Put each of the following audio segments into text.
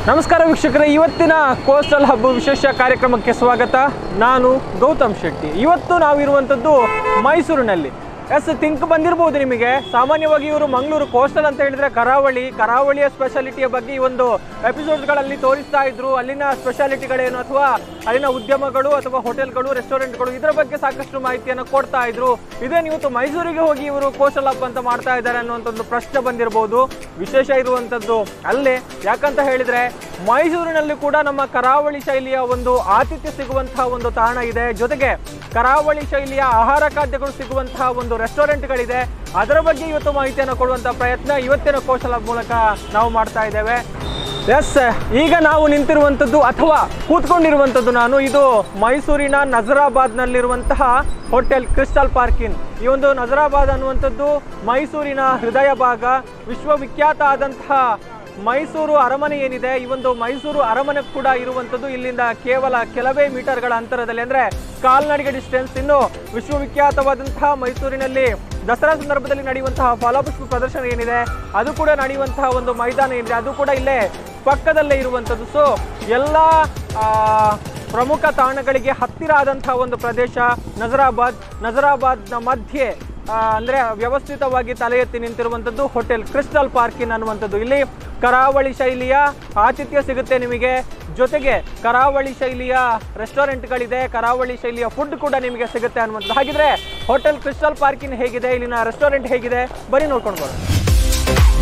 ನಮಸ್ಕಾರ ವೀಕ್ಷಕರೇ ಇವತ್ತಿನ ಕೋಸ್ಟಲ್ ಹಬ್ ವಿಶೇಷ ಕಾರ್ಯಕ್ರಮಕ್ಕೆ ಸ್ವಾಗತ ನಾನು ಗೌತಮ್ ಶೆಟ್ಟಿ ಇವತ್ತು ನಾವಿರುವಂಥದ್ದು ಮೈಸೂರಿನಲ್ಲಿ ಎಸ್ ಥಿಂಕ್ ಬಂದಿರ್ಬೋದು ನಿಮಗೆ ಸಾಮಾನ್ಯವಾಗಿ ಇವರು ಮಂಗಳೂರು ಕೋಸ್ಟಲ್ ಅಂತ ಹೇಳಿದ್ರೆ ಕರಾವಳಿ ಕರಾವಳಿಯ ಸ್ಪೆಷಾಲಿಟಿಯ ಬಗ್ಗೆ ಈ ಒಂದು ಎಪಿಸೋಡ್ಗಳಲ್ಲಿ ತೋರಿಸ್ತಾ ಇದ್ರು ಅಲ್ಲಿನ ಸ್ಪೆಷಾಲಿಟಿಗಳೇನು ಅಥವಾ ಅಲ್ಲಿನ ಉದ್ಯಮಗಳು ಅಥವಾ ಹೋಟೆಲ್ಗಳು ರೆಸ್ಟೋರೆಂಟ್ಗಳು ಇದರ ಬಗ್ಗೆ ಸಾಕಷ್ಟು ಮಾಹಿತಿಯನ್ನು ಕೊಡ್ತಾ ಇದ್ರು ಇದೇನು ಇವತ್ತು ಮೈಸೂರಿಗೆ ಹೋಗಿ ಇವರು ಕೋಸ್ಟಲ್ ಹಬ್ ಅಂತ ಮಾಡ್ತಾ ಇದ್ದಾರೆ ಅನ್ನುವಂಥ ಒಂದು ಪ್ರಶ್ನೆ ಬಂದಿರಬಹುದು ವಿಶೇಷ ಇರುವಂಥದ್ದು ಅಲ್ಲೇ ಯಾಕಂತ ಹೇಳಿದ್ರೆ ಮೈಸೂರಿನಲ್ಲಿ ಕೂಡ ನಮ್ಮ ಕರಾವಳಿ ಶೈಲಿಯ ಒಂದು ಆತಿಥ್ಯ ಸಿಗುವಂತಹ ಒಂದು ತಾಣ ಇದೆ ಜೊತೆಗೆ ಕರಾವಳಿ ಶೈಲಿಯ ಆಹಾರ ಖಾದ್ಯಗಳು ಸಿಗುವಂತಹ ಒಂದು ರೆಸ್ಟೋರೆಂಟ್ಗಳಿದೆ ಅದರ ಬಗ್ಗೆ ಇವತ್ತು ಮಾಹಿತಿಯನ್ನು ಕೊಡುವಂತಹ ಪ್ರಯತ್ನ ಇವತ್ತಿನ ಕೌಶಲ ಮೂಲಕ ನಾವು ಮಾಡ್ತಾ ಇದ್ದೇವೆ ಎಸ್ ಈಗ ನಾವು ನಿಂತಿರುವಂಥದ್ದು ಅಥವಾ ಕೂತ್ಕೊಂಡಿರುವಂಥದ್ದು ನಾನು ಇದು ಮೈಸೂರಿನ ನಜರಾಬಾದ್ನಲ್ಲಿರುವಂತಹ ಹೋಟೆಲ್ ಕ್ರಿಸ್ಟಲ್ ಪಾರ್ಕಿನ್ ಈ ಒಂದು ನಜರಾಬಾದ್ ಅನ್ನುವಂಥದ್ದು ಮೈಸೂರಿನ ಹೃದಯ ಭಾಗ ವಿಶ್ವವಿಖ್ಯಾತ ಆದಂತಹ ಮೈಸೂರು ಅರಮನೆ ಏನಿದೆ ಈ ಒಂದು ಮೈಸೂರು ಅರಮನೆ ಕೂಡ ಇರುವಂಥದ್ದು ಇಲ್ಲಿಂದ ಕೇವಲ ಕೆಲವೇ ಮೀಟರ್ಗಳ ಅಂತರದಲ್ಲಿ ಅಂದರೆ ಕಾಲ್ನಡಿಗೆ ಡಿಸ್ಟೆನ್ಸ್ ಇನ್ನು ವಿಶ್ವವಿಖ್ಯಾತವಾದಂತಹ ಮೈಸೂರಿನಲ್ಲಿ ದಸರಾ ಸಂದರ್ಭದಲ್ಲಿ ನಡೆಯುವಂತಹ ಫಲಪುಷ್ಪ ಪ್ರದರ್ಶನ ಏನಿದೆ ಅದು ಕೂಡ ನಡೆಯುವಂತಹ ಒಂದು ಮೈದಾನ ಏನಿದೆ ಅದು ಕೂಡ ಇಲ್ಲೇ ಪಕ್ಕದಲ್ಲೇ ಇರುವಂಥದ್ದು ಸೊ ಎಲ್ಲ ಆ, ಪ್ರಮುಖ ತಾಣಗಳಿಗೆ ಹತ್ತಿರ ಆದಂತಹ ಒಂದು ಪ್ರದೇಶ ನಜರಾಬಾದ್ ನಜರಾಬಾದ್ನ ಮಧ್ಯೆ ಆ, ಅಂದ್ರೆ ವ್ಯವಸ್ಥಿತವಾಗಿ ತಲೆ ಎತ್ತಿ ನಿಂತಿರುವಂಥದ್ದು ಹೋಟೆಲ್ ಕ್ರಿಸ್ಟಲ್ ಪಾರ್ಕಿನ್ ಅನ್ನುವಂಥದ್ದು ಇಲ್ಲಿ ಕರಾವಳಿ ಶೈಲಿಯ ಆತಿಥ್ಯ ಸಿಗುತ್ತೆ ನಿಮಗೆ ಜೊತೆಗೆ ಕರಾವಳಿ ಶೈಲಿಯ ರೆಸ್ಟೋರೆಂಟ್ಗಳಿದೆ ಕರಾವಳಿ ಶೈಲಿಯ ಫುಡ್ ಕೂಡ ನಿಮಗೆ ಸಿಗುತ್ತೆ ಅನ್ನುವಂಥದ್ದು ಹಾಗಿದ್ರೆ ಹೋಟೆಲ್ ಕ್ರಿಸ್ಟಲ್ ಪಾರ್ಕಿನ್ ಹೇಗಿದೆ ಇಲ್ಲಿನ ರೆಸ್ಟೋರೆಂಟ್ ಹೇಗಿದೆ ಬರೀ ನೋಡ್ಕೊಂಡು ಬರೋಣ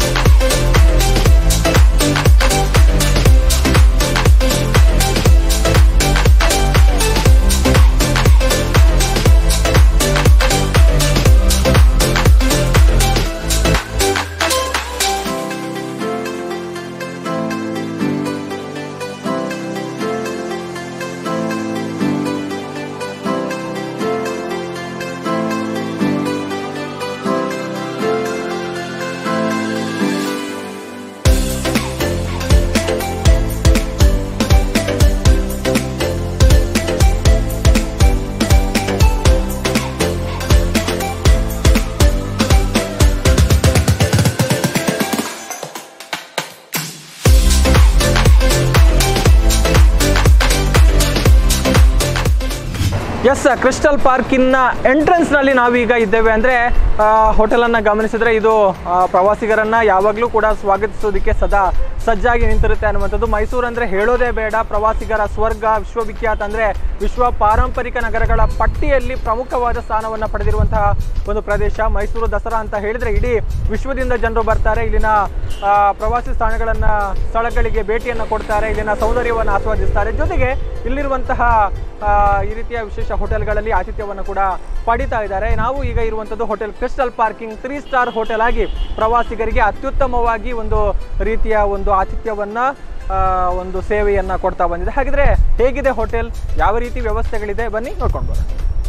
ಎಸ್ ಕ್ರಿಸ್ಟಲ್ ಪಾರ್ಕಿನ ಎಂಟ್ರೆನ್ಸ್ನಲ್ಲಿ ನಾವೀಗ ಇದ್ದೇವೆ ಅಂದರೆ ಹೋಟೆಲನ್ನು ಗಮನಿಸಿದ್ರೆ ಇದು ಆ, ಪ್ರವಾಸಿಗರನ್ನ ಯಾವಾಗಲೂ ಕೂಡ ಸ್ವಾಗತಿಸೋದಕ್ಕೆ ಸದಾ ಸಜ್ಜಾಗಿ ನಿಂತಿರುತ್ತೆ ಅನ್ನುವಂಥದ್ದು ಮೈಸೂರು ಅಂದರೆ ಹೇಳೋದೇ ಬೇಡ ಪ್ರವಾಸಿಗರ ಸ್ವರ್ಗ ವಿಶ್ವವಿಖ್ಯಾತ ಅಂದರೆ ವಿಶ್ವ ಪಾರಂಪರಿಕ ನಗರಗಳ ಪಟ್ಟಿಯಲ್ಲಿ ಪ್ರಮುಖವಾದ ಸ್ಥಾನವನ್ನು ಪಡೆದಿರುವಂತಹ ಒಂದು ಪ್ರದೇಶ ಮೈಸೂರು ದಸರಾ ಅಂತ ಹೇಳಿದರೆ ಇಡೀ ವಿಶ್ವದಿಂದ ಜನರು ಬರ್ತಾರೆ ಇಲ್ಲಿನ ಆ, ಪ್ರವಾಸಿ ಸ್ಥಾನಗಳನ್ನು ಸ್ಥಳಗಳಿಗೆ ಭೇಟಿಯನ್ನು ಕೊಡ್ತಾರೆ ಇಲ್ಲಿನ ಸೌಂದರ್ಯವನ್ನು ಆಸ್ವಾದಿಸ್ತಾರೆ ಜೊತೆಗೆ ಇಲ್ಲಿರುವಂತಹ ಆ, ಈ ರೀತಿಯ ವಿಶೇಷ ಹೋಟೆಲ್ಗಳಲ್ಲಿ ಆತಿಥ್ಯವನ್ನು ಕೂಡ ಪಡಿತಾ ಇದ್ದಾರೆ ನಾವು ಈಗ ಇರುವಂಥದ್ದು Hotel Crystal Park Inn three star hotel ಆಗಿ ಪ್ರವಾಸಿಗರಿಗೆ ಅತ್ಯುತ್ತಮವಾಗಿ ಒಂದು ರೀತಿಯ ಒಂದು ಆತಿಥ್ಯವನ್ನ ಆ, ಒಂದು ಸೇವೆಯನ್ನ ಕೊಡ್ತಾ ಬಂದಿದೆ ಹಾಗಿದ್ರೆ ಹೇಗಿದೆ ಹೋಟೆಲ್ ಯಾವ ರೀತಿ ವ್ಯವಸ್ಥೆಗಳಿದೆ ಬನ್ನಿ ನೋಡ್ಕೊಂಡು ಬರೋಣ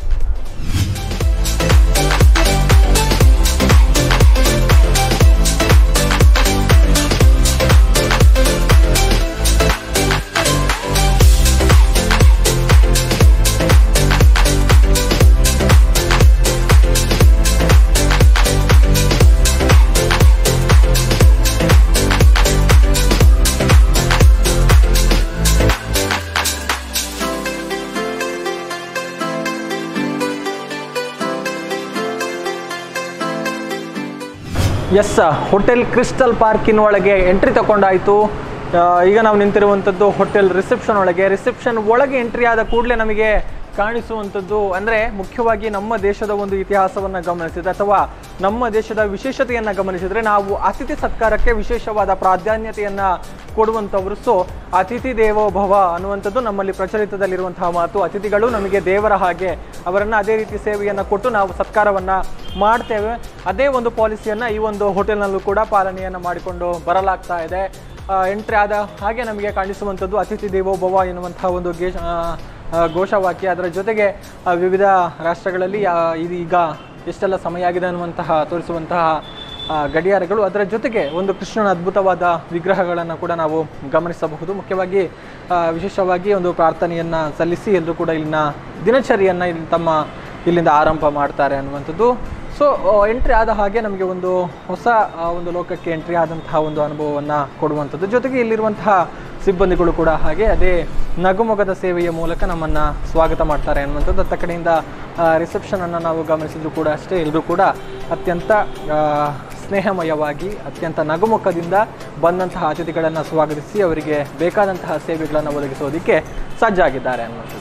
ಎಸ್ ಹೋಟೆಲ್ ಕ್ರಿಸ್ಟಲ್ ಪಾರ್ಕಿನ ಒಳಗೆ ಎಂಟ್ರಿ ತಗೊಂಡಾಯಿತು ಈಗ ನಾವು ನಿಂತಿರುವಂಥದ್ದು ಹೋಟೆಲ್ ರಿಸೆಪ್ಷನ್ ಒಳಗೆ ರಿಸೆಪ್ಷನ್ ಒಳಗೆ ಎಂಟ್ರಿ ಆದ ಕೂಡಲೇ ನಮಗೆ ಕಾಣಿಸುವಂಥದ್ದು ಅಂದರೆ ಮುಖ್ಯವಾಗಿ ನಮ್ಮ ದೇಶದ ಒಂದು ಇತಿಹಾಸವನ್ನು ಗಮನಿಸಿದ್ರೆ ಅಥವಾ ನಮ್ಮ ದೇಶದ ವಿಶೇಷತೆಯನ್ನು ಗಮನಿಸಿದರೆ ನಾವು ಅತಿಥಿ ಸತ್ಕಾರಕ್ಕೆ ವಿಶೇಷವಾದ ಪ್ರಾಧಾನ್ಯತೆಯನ್ನು ಕೊಡುವಂಥವ್ರು ಸೊ ಅತಿಥಿ ದೇವೋ ಭವ ಅನ್ನುವಂಥದ್ದು ನಮ್ಮಲ್ಲಿ ಪ್ರಚಲಿತದಲ್ಲಿರುವಂತಹ ಮಾತು ಅತಿಥಿಗಳು ನಮಗೆ ದೇವರ ಹಾಗೆ ಅವರನ್ನು ಅದೇ ರೀತಿ ಸೇವೆಯನ್ನು ಕೊಟ್ಟು ನಾವು ಸತ್ಕಾರವನ್ನು ಮಾಡ್ತೇವೆ ಅದೇ ಒಂದು ಪಾಲಿಸಿಯನ್ನು ಈ ಒಂದು ಹೋಟೆಲ್ನಲ್ಲೂ ಕೂಡ ಪಾಲನೆಯನ್ನು ಮಾಡಿಕೊಂಡು ಬರಲಾಗ್ತಾ ಇದೆ ಎಂಟ್ರಿ ಆದ ಹಾಗೆ ನಮಗೆ ಕಾಣಿಸುವಂಥದ್ದು ಅತಿಥಿ ದೇವೋ ಭವ ಎನ್ನುವಂತಹ ಒಂದು ಗೇಶ ಆ, ಆ, ಘೋಷವಾಕ್ಯ ಅದರ ಜೊತೆಗೆ ಆ, ವಿವಿಧ ರಾಷ್ಟ್ರಗಳಲ್ಲಿ ಆ, ಇದು ಈಗ ಎಷ್ಟೆಲ್ಲ ಸಮಯ ಆಗಿದೆ ಅನ್ನುವಂತಹ ತೋರಿಸುವಂತಹ ಆ, ಗಡಿಯಾರಗಳು ಅದರ ಜೊತೆಗೆ ಒಂದು ಕೃಷ್ಣನ ಅದ್ಭುತವಾದ ವಿಗ್ರಹಗಳನ್ನು ಕೂಡ ನಾವು ಗಮನಿಸಬಹುದು ಮುಖ್ಯವಾಗಿ ಆ, ವಿಶೇಷವಾಗಿ ಒಂದು ಪ್ರಾರ್ಥನೆಯನ್ನು ಸಲ್ಲಿಸಿ ಎಲ್ಲರೂ ಕೂಡ ಇಲ್ಲಿನ ದಿನಚರಿಯನ್ನು ಇಲ್ಲಿ ತಮ್ಮ ಇಲ್ಲಿಂದ ಆರಂಭ ಮಾಡ್ತಾರೆ ಅನ್ನುವಂಥದ್ದು ಸೊ ಎಂಟ್ರಿ ಆದ ಹಾಗೆ ನಮಗೆ ಒಂದು ಹೊಸ ಆ, ಒಂದು ಲೋಕಕ್ಕೆ ಎಂಟ್ರಿ ಆದಂತಹ ಒಂದು ಅನುಭವವನ್ನು ಕೊಡುವಂಥದ್ದು ಜೊತೆಗೆ ಇಲ್ಲಿರುವಂತಹ ಸಿಬ್ಬಂದಿಗಳು ಕೂಡ ಹಾಗೆ ಅದೇ ನಗುಮೊಗದ ಸೇವೆಯ ಮೂಲಕ ನಮ್ಮನ್ನು ಸ್ವಾಗತ ಮಾಡ್ತಾರೆ ಅನ್ನುವಂಥದ್ದು ಅತ್ತ ಕಡೆಯಿಂದ ರಿಸೆಪ್ಷನನ್ನು ನಾವು ಗಮನಿಸಿದ್ರು ಕೂಡ ಅಷ್ಟೇ ಎಲ್ಲರೂ ಕೂಡ ಅತ್ಯಂತ ಆ, ಸ್ನೇಹಮಯವಾಗಿ ಅತ್ಯಂತ ನಗುಮುಖದಿಂದ ಬಂದಂತಹ ಅತಿಥಿಗಳನ್ನು ಸ್ವಾಗತಿಸಿ ಅವರಿಗೆ ಬೇಕಾದಂತಹ ಸೇವೆಗಳನ್ನು ಒದಗಿಸೋದಕ್ಕೆ ಸಜ್ಜಾಗಿದ್ದಾರೆ ಅನ್ನುವಂಥದ್ದು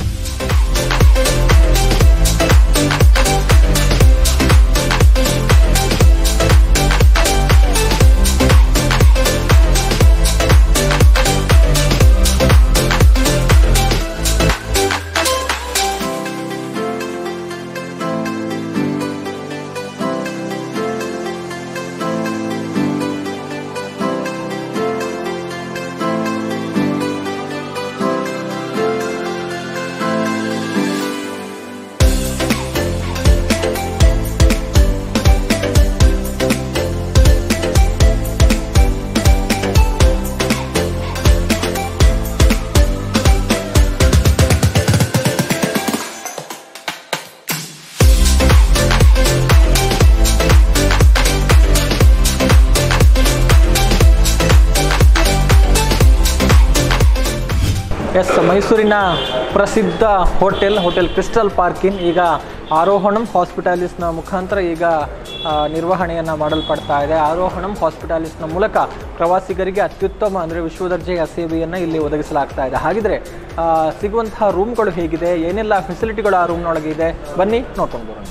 ಎಸ್ ಮೈಸೂರಿನ ಪ್ರಸಿದ್ಧ ಹೋಟೆಲ್ ಹೋಟೆಲ್ ಕ್ರಿಸ್ಟಲ್ ಪಾರ್ಕಿನ್ ಈಗ ಆರೋಹಣಂ ಹಾಸ್ಪಿಟಾಲಿಸ್ನ ಮುಖಾಂತರ ಈಗ ಆ, ನಿರ್ವಹಣೆಯನ್ನು ಮಾಡಲ್ಪಡ್ತಾ ಇದೆ ಆರೋಹಣಂ ಹಾಸ್ಪಿಟಾಲಿಸ್ನ ಮೂಲಕ ಪ್ರವಾಸಿಗರಿಗೆ ಅತ್ಯುತ್ತಮ ಅಂದರೆ ವಿಶ್ವದರ್ಜೆಯ ಸೇವೆಯನ್ನು ಇಲ್ಲಿ ಒದಗಿಸಲಾಗ್ತಾ ಇದೆ ಹಾಗಿದ್ರೆ ಆ, ಸಿಗುವಂತಹ ರೂಮ್ಗಳು ಹೇಗಿದೆ ಏನೆಲ್ಲ ಫೆಸಿಲಿಟಿಗಳು ಆ ರೂಮ್ನೊಳಗೆ ಇದೆ ಬನ್ನಿ ನೋಡ್ಕೊಂಡು ಬರೋಣ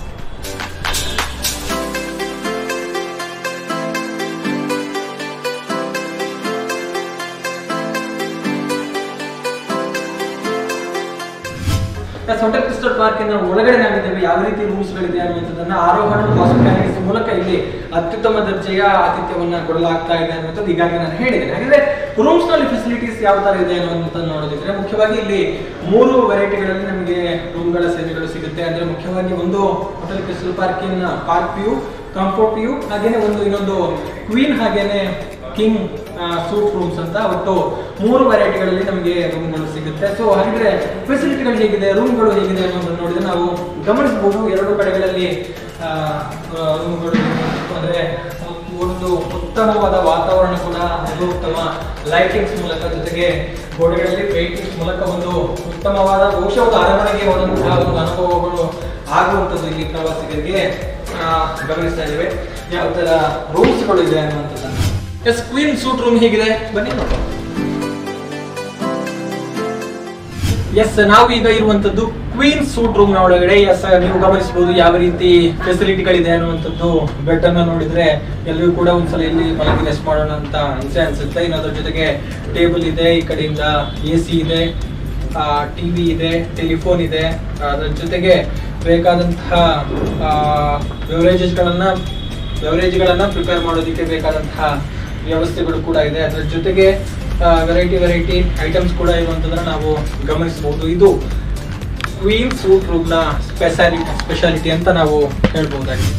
ಹೋಟೆಲ್ ಕ್ರಿಸ್ಟಲ್ ಪಾರ್ಕಿನ ಒಳಗಡೆ ನಾವಿದ್ದೇವೆ ಯಾವ ರೀತಿ ರೂಮ್ಸ್ಗಳಿದೆ ಅನ್ನುವಂಥದ್ದನ್ನ ಆರೋಹಣ ಹಾಸ್ಪಿಟಾಲಿಟೀಸ್ ಮೂಲಕ ಇಲ್ಲಿ ಅತ್ಯುತ್ತಮ ದರ್ಜೆಯ ಆತಿಥ್ಯವನ್ನ ಕೊಡಲಾಗ್ತಾ ಇದೆ ಅನ್ನುವಂಥದ್ದು ಈಗಾಗಲೇ ನಾನು ಹೇಳಿದ್ದೇನೆ ಹಾಗಿದ್ರೆ ರೂಮ್ಸ್ ನಲ್ಲಿ ಫೆಸಿಲಿಟೀಸ್ ಯಾವ ತರ ಇದೆ ಅನ್ನುವಂಥದ್ದು ನೋಡೋದಿದ್ರೆ ಮುಖ್ಯವಾಗಿ ಇಲ್ಲಿ ಮೂರು ವೆರೈಟಿಗಳಲ್ಲಿ ನಮಗೆ ರೂಮ್ಗಳ ಸೇವೆಗಳು ಸಿಗುತ್ತೆ ಅಂದ್ರೆ ಮುಖ್ಯವಾಗಿ ಒಂದು ಹೋಟೆಲ್ ಕ್ರಿಸ್ಟಲ್ ಪಾರ್ಕಿನ ಪಾರ್ಕ್ ವ್ಯೂ ಕಂಫರ್ಟ್ ವ್ಯೂ ಹಾಗೇನೆ ಒಂದು ಇನ್ನೊಂದು ಕ್ವೀನ್ ಹಾಗೇನೆ ಕಿಂಗ್ ಸೂಟ್ ರೂಮ್ಸ್ ಅಂತ ಒಟ್ಟು ಮೂರು ವೆರೈಟಿಗಳಲ್ಲಿ ನಮಗೆ ರೂಮ್ಗಳು ಸಿಗುತ್ತೆ ಸೊ ಹಾಗಿದ್ರೆ ಫೆಸಿಲಿಟಿಗಳು ಹೇಗಿದೆ ರೂಮ್ಗಳು ಹೇಗಿದೆ ಅನ್ನೋದನ್ನು ನೋಡಿದ್ರೆ ನಾವು ಗಮನಿಸಬಹುದು ಎರಡು ಕಡೆಗಳಲ್ಲಿ ರೂಮ್ಗಳು ಅಂದ್ರೆ ಒಂದು ಉತ್ತಮವಾದ ವಾತಾವರಣ ಕೂಡ ಅದು ಉತ್ತಮ ಲೈಟಿಂಗ್ಸ್ ಮೂಲಕ ಜೊತೆಗೆ ಗೋಡೆಗಳಲ್ಲಿ ಪೇಂಟಿಂಗ್ಸ್ ಮೂಲಕ ಒಂದು ಉತ್ತಮವಾದ ಬಹುಶಃ ಒಂದು ಅರಮನೆಗೆ ಹೋದಂತಹ ಒಂದು ಅನುಭವಗಳು ಆಗುವಂಥದ್ದು ಇಲ್ಲಿ ಪ್ರವಾಸಿಗರಿಗೆ ಆ, ಗಮನಿಸ್ತಾ ಇದ್ದೇವೆ ಯಾವ ತರ ರೂಮ್ಸ್ಗಳು ಇದೆ ಅನ್ನುವಂಥದ್ದನ್ನು ಎಸ್ ಕ್ವೀನ್ ಸೂಟ್ ರೂಮ್ ಹೇಗಿದೆ ಬನ್ನಿ ನೋಡೋಣ ಎಸ್ ನಾವು ಈಗ ಇರುವಂತದ್ದು ಕ್ವೀನ್ ಸೂಟ್ ರೂಮ್ ನ ಒಳಗಡೆ ಎಸ್ ನೀವು ಗಮನಿಸಬಹುದು ಯಾವ ರೀತಿ ಫೆಸಿಲಿಟಿಗಳಿದೆ ಅನ್ನುವಂಥದ್ದು ಬೆಡ್ ಅನ್ನ ನೋಡಿದ್ರೆ ಎಲ್ಲರೂ ಕೂಡ ಒಂದ್ಸಲ ಎಲ್ಲಿ ಮಲಗಿ ರೆಸ್ಟ್ ಮಾಡೋಣ ಅಂತ ಇಚ್ಛೆ ಅನ್ಸುತ್ತೆ ಇನ್ನೊಂದ್ರ ಜೊತೆಗೆ ಟೇಬಲ್ ಇದೆ ಈ ಕಡೆಯಿಂದ ಎ ಸಿ ಇದೆ ಟಿವಿ ಇದೆ ಟೆಲಿಫೋನ್ ಇದೆ ಅದರ ಜೊತೆಗೆ ಬೇಕಾದಂತಹ ಬೆವರೇಜಸ್ಗಳನ್ನ ಬೆವರೇಜ್ಗಳನ್ನ ಪ್ರಿಪೇರ್ ಮಾಡೋದಕ್ಕೆ ಬೇಕಾದಂತಹ ವ್ಯವಸ್ಥೆಗಳು ಕೂಡ ಇದೆ ಅದರ ಜೊತೆಗೆ ವೆರೈಟಿ ವೆರೈಟಿ ಐಟಮ್ಸ್ ಕೂಡ ಇರುವಂತದನ್ನ ನಾವು ಗಮನಿಸಬಹುದು ಇದು ಕ್ವೀನ್ ಸೂಟ್ ರೂಮ್ ನ ಸ್ಪೆಷಾಲಿಟಿ ಸ್ಪೆಷಾಲಿಟಿ ಅಂತ ನಾವು ಹೇಳ್ಬಹುದಾಗಿದೆ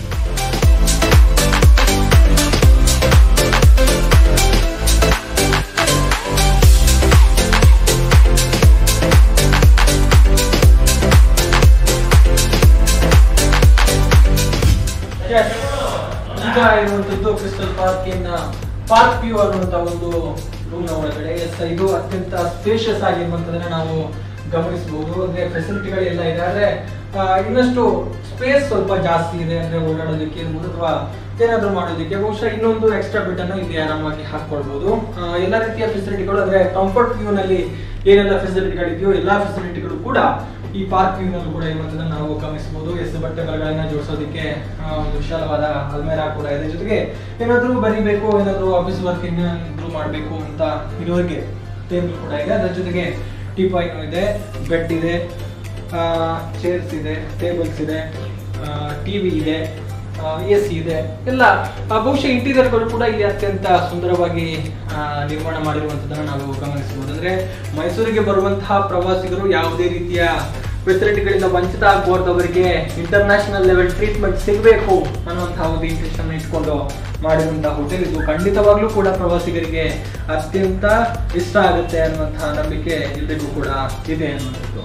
Yes. ಈಗ ಇರುವಂತದ್ದು Crystal Park Inn park view ಅನ್ನುವಂತ ಒಂದು ರೂಮ್ ನ ಒಳಗಡೆ ಎಸ್ ಇದು ಅತ್ಯಂತ ಸ್ಪೇಷಿಯಸ್ ಆಗಿರುವಂತದನ್ನ ನಾವು ಗಮನಿಸಬಹುದು ಅಂದ್ರೆ ಫೆಸಿಲಿಟಿಗಳು ಎಲ್ಲ ಇದೆ ಆದ್ರೆ ಆ, ಇನ್ನಷ್ಟು ಸ್ಪೇಸ್ ಸ್ವಲ್ಪ ಜಾಸ್ತಿ ಇದೆ ಅಂದ್ರೆ ಓಡಾಡೋದಕ್ಕೆ ಇರ್ಬೋದು ಅಥವಾ ಏನಾದ್ರು ಮಾಡೋದಕ್ಕೆ ಬಹುಶಃ ಇನ್ನೊಂದು ಎಕ್ಸ್ಟ್ರಾ ಬಿಟ್ ಅನ್ನು ಇಲ್ಲಿ ಆರಾಮಾಗಿ ಹಾಕೊಳ್ಬಹುದು ಆ, ಎಲ್ಲ ರೀತಿಯ ಫೆಸಿಲಿಟಿಗಳು ಅಂದ್ರೆ ಕಂಫರ್ಟ್ ವ್ಯೂ ನಲ್ಲಿ ಏನೆಲ್ಲ ಫೆಸಿಲಿಟಿಗಳಿದೆಯೋ ಎಲ್ಲಾ ಫೆಸಿಲಿಟಿಗಳು ಕೂಡ ಈ ಪಾರ್ಕ್ ವ್ಯೂ ನಲ್ಲೂ ಕೂಡ ಇರುವಂತದನ್ನ ನಾವು ಗಮನಿಸಬಹುದು ಎಸ್ ಬಟ್ಟೆಗಳನ್ನ ಜೋಡಿಸೋದಕ್ಕೆ ಆ, ಒಂದು ವಿಶಾಲವಾದ ಅಲ್ಮೇರಾ ಕೂಡ ಇದೆ ಜೊತೆಗೆ ಏನಾದ್ರೂ ಬರಿಬೇಕು ಏನಾದ್ರೂ ಆಫೀಸ್ ವರ್ಕ್ ಏನಾದ್ರು ಮಾಡಬೇಕು ಅಂತ ಇರೋರಿಗೆ ಟೇಬಲ್ ಕೂಡ ಇದೆ ಅದರ ಜೊತೆಗೆ ಟೀಪಾಯ್ನು ಇದೆ ಬೆಡ್ ಇದೆ ಚೇರ್ಸ್ ಇದೆ ಟೇಬಲ್ಸ್ ಇದೆ ಟಿವಿ ಇದೆ ಎ ಸಿ ಇದೆ ಎಲ್ಲ ಆ, ಬಹುಶಃ ಇಂಟೀರಿಯರ್ಗಳು ಕೂಡ ಇಲ್ಲಿ ಅತ್ಯಂತ ಸುಂದರವಾಗಿ ಆ, ನಿರ್ಮಾಣ ಮಾಡಿರುವಂತದನ್ನ ನಾವು ಗಮನಿಸಬಹುದು ಅಂದ್ರೆ ಮೈಸೂರಿಗೆ ಬರುವಂತಹ ಪ್ರವಾಸಿಗರು ಯಾವುದೇ ರೀತಿಯ ಫೆಸಿಲಿಟಿಗಳಿಂದ ವಂಚಿತ ಆಗಬಾರ್ದವರಿಗೆ ಇಂಟರ್ನ್ಯಾಷನಲ್ ಲೆವೆಲ್ ಟ್ರೀಟ್ಮೆಂಟ್ ಸಿಗಬೇಕು ಅನ್ನುವಂತಹ ಒಂದು ಇಂಟೆನ್ಷನ್ ಇಟ್ಕೊಂಡು ಮಾಡಿರುವಂತಹ ಹೋಟೆಲ್ ಇದು ಖಂಡಿತವಾಗ್ಲೂ ಕೂಡ ಪ್ರವಾಸಿಗರಿಗೆ ಅತ್ಯಂತ ಇಷ್ಟ ಆಗುತ್ತೆ ಅನ್ನುವಂತಹ ನಂಬಿಕೆ ಎಲ್ರಿಗೂ ಕೂಡ ಇದೆ ಅನ್ನುವಂಥದ್ದು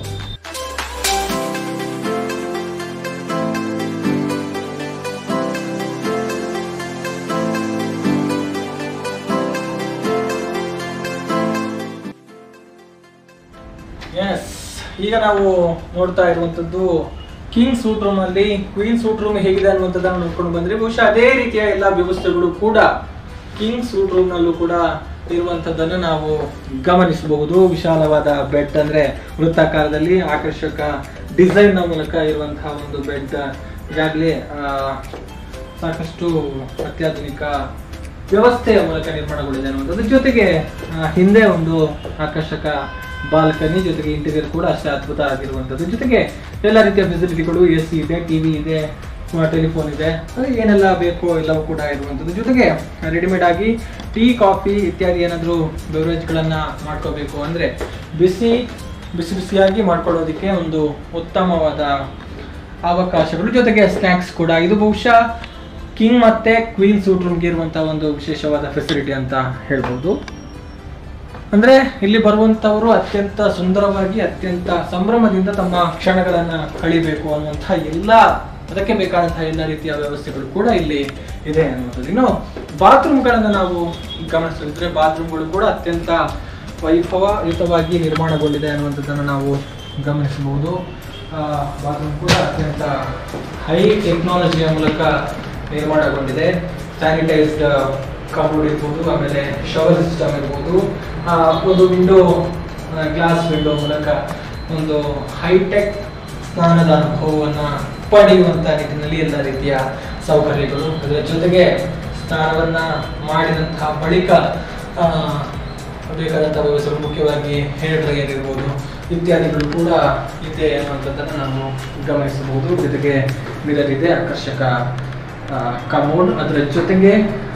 ಈಗ ನಾವು ನೋಡ್ತಾ ಇರುವಂತದ್ದು ಕಿಂಗ್ ಸೂಟ್ ರೂಮ್ ಅಲ್ಲಿ ಕ್ವೀನ್ ಸೂಟ್ ರೂಮ್ ಹೇಗಿದೆ ಅನ್ನುವಂಥದ್ದನ್ನು ನೋಡ್ಕೊಂಡು ಬಂದ್ರೆ ಬಹುಶಃ ಅದೇ ರೀತಿಯ ಎಲ್ಲ ವ್ಯವಸ್ಥೆಗಳು ಕೂಡ ಕಿಂಗ್ ಸೂಟ್ ರೂಮ್ ನಲ್ಲೂ ಕೂಡ ಇರುವಂತದ್ದನ್ನು ನಾವು ಗಮನಿಸಬಹುದು ವಿಶಾಲವಾದ ಬೆಡ್ ಅಂದ್ರೆ ವೃತ್ತಾಕಾರದಲ್ಲಿ ಆಕರ್ಷಕ ಡಿಸೈನ್ ನ ಮೂಲಕ ಇರುವಂತಹ ಒಂದು ಬೆಡ್ ಈಗಾಗಲೇ ಸಾಕಷ್ಟು ಅತ್ಯಾಧುನಿಕ ವ್ಯವಸ್ಥೆಯ ಮೂಲಕ ನಿರ್ಮಾಣಗೊಂಡಿದೆ ಅನ್ನುವಂಥದ್ದು ಜೊತೆಗೆ ಆ, ಹಿಂದೆ ಒಂದು ಆಕರ್ಷಕ ಬಾಲ್ಕನಿ ಜೊತೆಗೆ ಇಂಟೀರಿಯರ್ ಕೂಡ ಅಷ್ಟೇ ಅದ್ಭುತ ಆಗಿರುವಂಥದ್ದು ಜೊತೆಗೆ ಎಲ್ಲ ರೀತಿಯ ಫೆಸಿಲಿಟಿಗಳು ಎ ಸಿ ಇದೆ ಟಿವಿ ಇದೆ ಟೆಲಿಫೋನ್ ಇದೆ ಅದು ಏನೆಲ್ಲ ಬೇಕೋ ಎಲ್ಲವೂ ಕೂಡ ಇರುವಂಥದ್ದು ಜೊತೆಗೆ ರೆಡಿಮೇಡ್ ಆಗಿ ಟೀ ಕಾಫಿ ಇತ್ಯಾದಿ ಏನಾದರೂ ಬೆವರೇಜ್ಗಳನ್ನ ಮಾಡ್ಕೋಬೇಕು ಅಂದ್ರೆ ಬಿಸಿ ಬಿಸಿ ಬಿಸಿಯಾಗಿ ಮಾಡ್ಕೊಳ್ಳೋದಕ್ಕೆ ಒಂದು ಉತ್ತಮವಾದ ಅವಕಾಶಗಳು ಜೊತೆಗೆ ಸ್ನ್ಯಾಕ್ಸ್ ಕೂಡ ಇದು ಬಹುಶಃ ಕಿಂಗ್ ಮತ್ತೆ ಕ್ವೀನ್ ಸೂಟ್ ರೂಮ್ಗೆ ಇರುವಂತಹ ಒಂದು ವಿಶೇಷವಾದ ಫೆಸಿಲಿಟಿ ಅಂತ ಹೇಳ್ಬೋದು ಅಂದ್ರೆ ಇಲ್ಲಿ ಬರುವಂತವರು ಅತ್ಯಂತ ಸುಂದರವಾಗಿ ಅತ್ಯಂತ ಸಂಭ್ರಮದಿಂದ ತಮ್ಮ ಕ್ಷಣಗಳನ್ನ ಕಳಿಬೇಕು ಅನ್ನುವಂತಹ ಎಲ್ಲ ಅದಕ್ಕೆ ಬೇಕಾದಂತಹ ಎಲ್ಲ ರೀತಿಯ ವ್ಯವಸ್ಥೆಗಳು ಕೂಡ ಇಲ್ಲಿ ಇದೆ ಅನ್ನುವಂಥದ್ದು ಇನ್ನು ಬಾತ್ರೂಮ್ಗಳನ್ನ ನಾವು ಗಮನಿಸಿದ್ರೆ ಬಾತ್ರೂಮ್ಗಳು ಕೂಡ ಅತ್ಯಂತ ವೈಭವಯುತವಾಗಿ ನಿರ್ಮಾಣಗೊಂಡಿದೆ ಅನ್ನುವಂಥದ್ದನ್ನು ನಾವು ಗಮನಿಸಬಹುದು ಬಾತ್ರೂಮ್ ಕೂಡ ಅತ್ಯಂತ ಹೈ ಟೆಕ್ನಾಲಜಿಯ ಮೂಲಕ ನಿರ್ಮಾಣಗೊಂಡಿದೆ ಸ್ಯಾನಿಟೈಸ್ಡ್ ಕಬೋರ್ಡ್ ಇರ್ಬೋದು ಆಮೇಲೆ ಶವರ್ ಸಿಸ್ಟಮ್ ಇರ್ಬೋದು ಆ, ಒಂದು ವಿಂಡೋ ಗ್ಲಾಸ್ ವಿಂಡೋ ಮೂಲಕ ಒಂದು ಹೈಟೆಕ್ ಸ್ನಾನದ ಅನುಭವವನ್ನ ಪಡೆಯುವಂತ ನಿಟ್ಟಿನಲ್ಲಿ ಎಲ್ಲ ರೀತಿಯ ಸೌಕರ್ಯಗಳು ಅದರ ಜೊತೆಗೆ ಸ್ನಾನವನ್ನ ಮಾಡಿದಂತಹ ಬಳಿಕ ಆ, ಬೇಕಾದಂತಹ ವ್ಯವಸ್ಥೆಗಳು ಮುಖ್ಯವಾಗಿ ಹೇರ್ ಡ್ರೈಯರ್ ಇರ್ಬೋದು ಇತ್ಯಾದಿಗಳು ಕೂಡ ಇದೆ ಅನ್ನುವಂಥದ್ದನ್ನು ನಾವು ಗಮನಿಸಬಹುದು ಜೊತೆಗೆ ಮಿರರ್ ಇದೆ ಆಕರ್ಷಕ ಕಮೋಡ್ ಅದರ ಜೊತೆಗೆ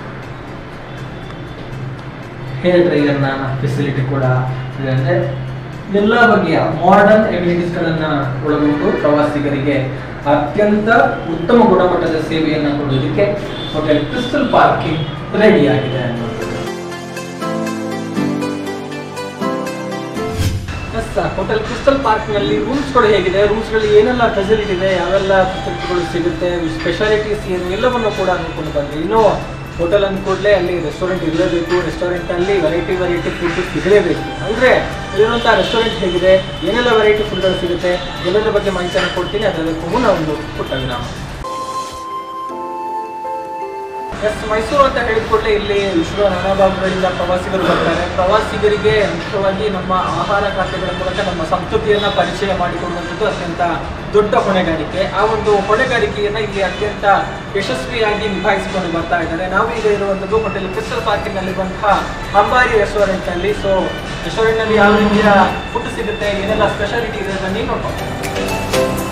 ಹೇರ್ ಡ್ರೈಯರ್ನ ಫೆಸಿಲಿಟಿ ಕೂಡ ಇದೆ ಅಂದ್ರೆ ಎಲ್ಲ ಬಗೆಯ ಮಾಡರ್ನ್ ಎಬಿಲಿಟೀಸ್ ಗಳನ್ನ ಒಳಗೊಂಡು ಪ್ರವಾಸಿಗರಿಗೆ ಅತ್ಯಂತ ಉತ್ತಮ ಗುಣಮಟ್ಟದ ಸೇವೆಯನ್ನ ಕೊಡೋದಕ್ಕೆ ಹೋಟೆಲ್ ಕ್ರಿಸ್ಟಲ್ ಪಾರ್ಕಿಂಗ್ ರೆಡಿ ಆಗಿದೆ ಅನ್ನೋದು ಎಸ್ ಹೋಟೆಲ್ ಕ್ರಿಸ್ಟಲ್ ಪಾರ್ಕ್ ನಲ್ಲಿ ರೂಮ್ಸ್ ಗಳು ಹೇಗಿದೆ ರೂಮ್ಸ್ ಗಳಲ್ಲಿ ಏನೆಲ್ಲ ಫೆಸಿಲಿಟಿ ಇದೆ ಯಾವೆಲ್ಲ ಫೆಸಿಲಿಟಿಗಳು ಸಿಗುತ್ತೆ ಸ್ಪೆಷಾಲಿಟೀಸ್ ಏನು ಎಲ್ಲವನ್ನು ಕೂಡ ನೋಡ್ಕೊಂಡು ಬಂದ್ವಿ ಇನ್ನು ಹೋಟೆಲ್ ಅಂದ ಕೂಡಲೇ ಅಲ್ಲಿ ರೆಸ್ಟೋರೆಂಟ್ ಇರಲೇಬೇಕು ರೆಸ್ಟೋರೆಂಟ್ ಅಲ್ಲಿ ವೆರೈಟಿ ವೆರೈಟಿ ಫುಡ್ ಸಿಗಲೇಬೇಕು ಅಂದ್ರೆ ಇಲ್ಲಿರುವಂತಹ ರೆಸ್ಟೋರೆಂಟ್ ಹೇಗಿದೆ ಏನೆಲ್ಲ ವೆರೈಟಿ ಫುಡ್ಗಳು ಸಿಗುತ್ತೆ ಎಲ್ಲದರ ಬಗ್ಗೆ ಮಾಹಿತಿಯನ್ನು ಕೊಡ್ತೀನಿ ಅದರದಕ್ಕೂ ಮುನ್ನ ಒಂದು ಪುಟ್ಟ ವಿರಾಮ ಎಸ್ ಮೈಸೂರು ಅಂತ ಹೇಳಿದ ಕೂಡಲೇ ಇಲ್ಲಿ ವಿಶ್ವದ ನಾನಾ ಭಾಗಗಳಿಂದ ಪ್ರವಾಸಿಗರು ಬರ್ತಾರೆ ಪ್ರವಾಸಿಗರಿಗೆ ಮುಖ್ಯವಾಗಿ ನಮ್ಮ ಆಹಾರ ಖಾದ್ಯಗಳ ಮೂಲಕ ನಮ್ಮ ಸಂಸ್ಕೃತಿಯನ್ನ ಪರಿಚಯ ಮಾಡಿಕೊಡುವಂಥದ್ದು ಅತ್ಯಂತ ದೊಡ್ಡ ಹೊಣೆಗಾರಿಕೆ ಆ ಒಂದು ಹೊಣೆಗಾರಿಕೆಯನ್ನ ಇಲ್ಲಿ ಅತ್ಯಂತ ಯಶಸ್ವಿಯಾಗಿ ನಿಭಾಯಿಸಿಕೊಂಡು ಬರ್ತಾ ಇದ್ದಾರೆ ನಾವು ಈಗ ಇರುವಂಥದ್ದು ಹೋಟೆಲ್ ಕ್ರಿಸ್ಟಲ್ ಪಾರ್ಕಿನಲ್ಲಿರುವಂತಹ ಅಂಬಾರಿ ರೆಸ್ಟೋರೆಂಟ್ ಅಲ್ಲಿ ಸೊ ರೆಸ್ಟೋರೆಂಟ್ ನಲ್ಲಿ ಯಾವ ರೀತಿಯ ಫುಡ್ ಸಿಗುತ್ತೆ ಏನೆಲ್ಲ ಸ್ಪೆಷಾಲಿಟಿ ಇದೆ ಅದನ್ನ ನೀವು ನೋಡ್ಕೊಂಡು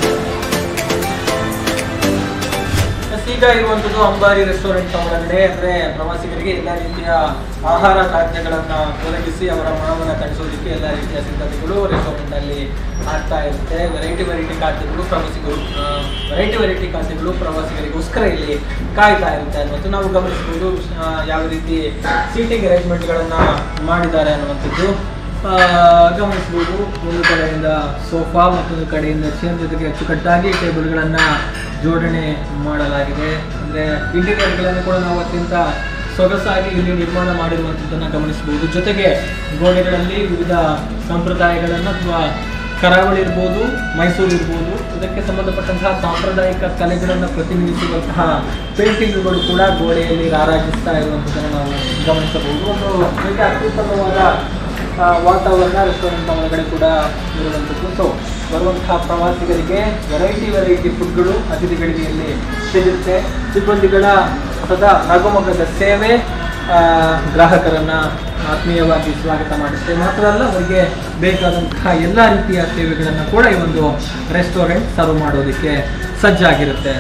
ಎಸ್, ಈಗ ಇರುವಂತದ್ದು ಅಂಬಾರಿ ರೆಸ್ಟೋರೆಂಟ್ ಒಳಗಡೆ ಅಂದ್ರೆ ಪ್ರವಾಸಿಗರಿಗೆ ಎಲ್ಲ ರೀತಿಯ ಆಹಾರ ಖಾದ್ಯಗಳನ್ನ ಒದಗಿಸಿ ಅವರ ಮನವನ್ನ ತಣಿಸೋದಕ್ಕೆ ಎಲ್ಲ ರೀತಿಯ ಸಿದ್ಧತೆಗಳು ರೆಸ್ಟೋರೆಂಟ್ ಅಲ್ಲಿ ಆಗ್ತಾ ಇರುತ್ತೆ ವೆರೈಟಿ ವೆರೈಟಿ ಖಾದ್ಯಗಳು ಪ್ರವಾಸಿಗರು ವೆರೈಟಿ ವೆರೈಟಿ ಖಾದ್ಯಗಳು ಪ್ರವಾಸಿಗರಿಗೋಸ್ಕರ ಇಲ್ಲಿ ಕಾಯ್ತಾ ಇರುತ್ತೆ ಅನ್ನೋದು ನಾವು ಗಮನಿಸಬಹುದು ಆ, ಯಾವ ರೀತಿ ಸೀಟಿಂಗ್ ಅರೇಂಜ್ಮೆಂಟ್ಗಳನ್ನ ಮಾಡಿದ್ದಾರೆ ಅನ್ನುವಂಥದ್ದು ಆ, ಗಮನಿಸಬಹುದು ಒಂದು ಕಡೆಯಿಂದ ಸೋಫಾ ಮತ್ತೊಂದು ಕಡೆಯಿಂದ ಚೇರ್ ಜೊತೆಗೆ ಅಚ್ಚುಕಟ್ಟಾಗಿ ಟೇಬಲ್ಗಳನ್ನ ಜೋಡಣೆ ಮಾಡಲಾಗಿದೆ ಅಂದ್ರೆ ಇಂಟೀರಿಯರ್ಗಳನ್ನು ಕೂಡ ನಾವು ಅತ್ಯಂತ ಸೊಗಸಾಗಿ ಇಲ್ಲಿ ನಿರ್ಮಾಣ ಮಾಡಿರುವಂಥದ್ದನ್ನು ಗಮನಿಸಬಹುದು ಜೊತೆಗೆ ಗೋಡೆಗಳಲ್ಲಿ ವಿವಿಧ ಸಂಪ್ರದಾಯಗಳನ್ನು ಅಥವಾ ಕರಾವಳಿ ಇರ್ಬೋದು ಮೈಸೂರು ಇರ್ಬೋದು ಇದಕ್ಕೆ ಸಂಬಂಧಪಟ್ಟಂತಹ ಸಾಂಪ್ರದಾಯಿಕ ಕಲೆಗಳನ್ನು ಪ್ರತಿನಿಧಿಸುವಂತಹ ಪೇಂಟಿಂಗ್ಗಳು ಕೂಡ ಗೋಡೆಯಲ್ಲಿ ರಾರಾಜಿಸ್ತಾ ಇರುವಂಥದ್ದನ್ನು ನಾವು ಗಮನಿಸಬಹುದು ಒಂದು ರೀತಿಯ ಅತ್ಯುತ್ತಮವಾದ ಆ, ವಾತಾವರಣ ರೆಸ್ಟೋರೆಂಟ್ ಒಳಗಡೆ ಕೂಡ ಇರುವಂಥದ್ದು ಸೊ ಬರುವಂತಹ ಪ್ರವಾಸಿಗರಿಗೆ ವೆರೈಟಿ ವೆರೈಟಿ ಫುಡ್ಗಳು ಅತಿಥಿಗಳಿಗೆ ಇಲ್ಲಿ ಸಿಗುತ್ತೆ ಸಿಬ್ಬಂದಿಗಳ ಸದಾ ನಗುಮೊಗದ ಸೇವೆ ಆ, ಗ್ರಾಹಕರನ್ನ ಆತ್ಮೀಯವಾಗಿ ಸ್ವಾಗತ ಮಾಡುತ್ತೆ ಮಾತ್ರ ಅಲ್ಲ ಅವರಿಗೆ ಬೇಕಾದಂತಹ ಎಲ್ಲ ರೀತಿಯ ಸೇವೆಗಳನ್ನು ಕೂಡ ಈ ಒಂದು ರೆಸ್ಟೋರೆಂಟ್ ಸರ್ವ್ ಮಾಡೋದಕ್ಕೆ ಸಜ್ಜಾಗಿರುತ್ತೆ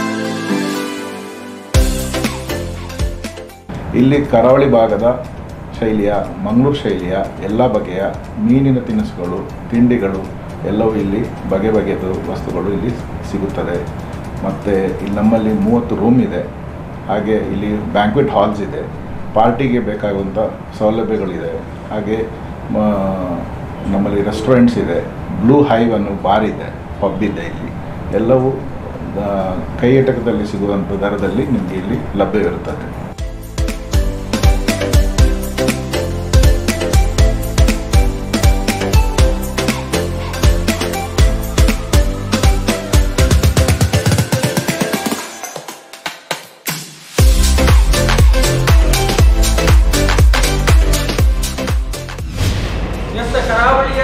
ಇಲ್ಲಿ ಕರಾವಳಿ ಭಾಗದ ಶೈಲಿಯ ಮಂಗಳೂರು ಶೈಲಿಯ ಎಲ್ಲ ಬಗೆಯ ಮೀನಿನ ತಿನಿಸುಗಳು ತಿಂಡಿಗಳು ಎಲ್ಲವೂ ಇಲ್ಲಿ ಬಗೆ ಬಗೆಯದು ವಸ್ತುಗಳು ಇಲ್ಲಿ ಸಿಗುತ್ತದೆ ಮತ್ತು ಇಲ್ಲಿ ನಮ್ಮಲ್ಲಿ ಮೂವತ್ತು ರೂಮ್ ಇದೆ ಹಾಗೆ ಇಲ್ಲಿ ಬ್ಯಾಂಕ್ವೆಟ್ ಹಾಲ್ಸ್ ಇದೆ ಪಾರ್ಟಿಗೆ ಬೇಕಾಗುವಂಥ ಸೌಲಭ್ಯಗಳಿದೆ ಹಾಗೆ ಮ- ನಮ್ಮಲ್ಲಿ ರೆಸ್ಟೋರೆಂಟ್ಸ್ ಇದೆ ಬ್ಲೂ ಹೈವ್ ಅನ್ನೋ ಬಾರ್ ಇದೆ ಪಬ್ ಇದೆ ಇಲ್ಲಿ ಎಲ್ಲವೂ ಆ, ಕೈ ಎಟಕದಲ್ಲಿ ಸಿಗುವಂಥ ದರದಲ್ಲಿ ನಿಮಗೆ ಇಲ್ಲಿ ಲಭ್ಯವಿರುತ್ತದೆ ಎಸ್ ಕರಾವಳಿಯ